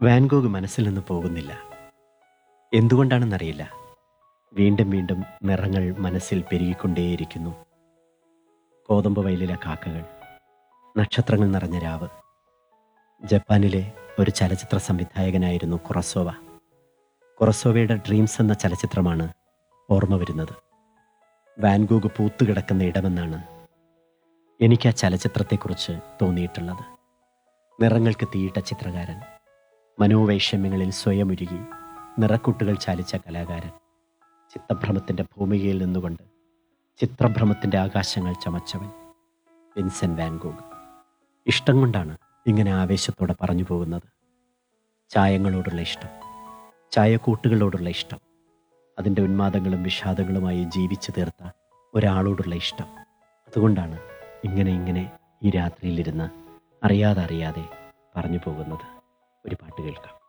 Van Gogh മനസ്സിൽ നിന്ന് പോകുന്നില്ല എന്തുകൊണ്ടാണെന്നറിയില്ല വീണ്ടും വീണ്ടും നിറങ്ങൾ മനസ്സിൽ പെരുകിക്കൊണ്ടേയിരിക്കുന്നു കോതമ്പ് വയലിലെ കാക്കകൾ നക്ഷത്രങ്ങൾ നിറഞ്ഞ രാവ് ജപ്പാനിലെ ഒരു ചലച്ചിത്ര സംവിധായകനായിരുന്നു കുറസോവ കുറസോവയുടെ ഡ്രീംസ് എന്ന ചലച്ചിത്രമാണ് ഓർമ്മ വരുന്നത് വാൻഗോഗ് പൂത്തുകിടക്കുന്ന ഇടമെന്നാണ് എനിക്ക് ആ ചലച്ചിത്രത്തെക്കുറിച്ച് തോന്നിയിട്ടുള്ളത് നിറങ്ങൾക്ക് തീയിട്ട ചിത്രകാരൻ മനോവൈഷമ്യങ്ങളിൽ സ്വയം ഉരുകി നിറക്കൂട്ടുകൾ ചാലിച്ച കലാകാരൻ ചിത്തഭ്രമത്തിൻ്റെ ഭൂമികയിൽ നിന്നുകൊണ്ട് ചിത്രഭ്രമത്തിൻ്റെ ആകാശങ്ങൾ ചമച്ചവൻ വിൻസെൻ വാൻഗോഗ് ഇഷ്ടം കൊണ്ടാണ് ഇങ്ങനെ ആവേശത്തോടെ പറഞ്ഞു പോകുന്നത് ചായങ്ങളോടുള്ള ഇഷ്ടം ചായക്കൂട്ടുകളോടുള്ള ഇഷ്ടം അതിൻ്റെ ഉന്മാദങ്ങളും വിഷാദങ്ങളുമായി ജീവിച്ചു തീർത്ത ഒരാളോടുള്ള ഇഷ്ടം അതുകൊണ്ടാണ് ഇങ്ങനെ ഇങ്ങനെ ഈ രാത്രിയിലിരുന്ന് അറിയാതെ അറിയാതെ പറഞ്ഞു പോകുന്നത് ഒരു പാട്ട് കേൾക്കാം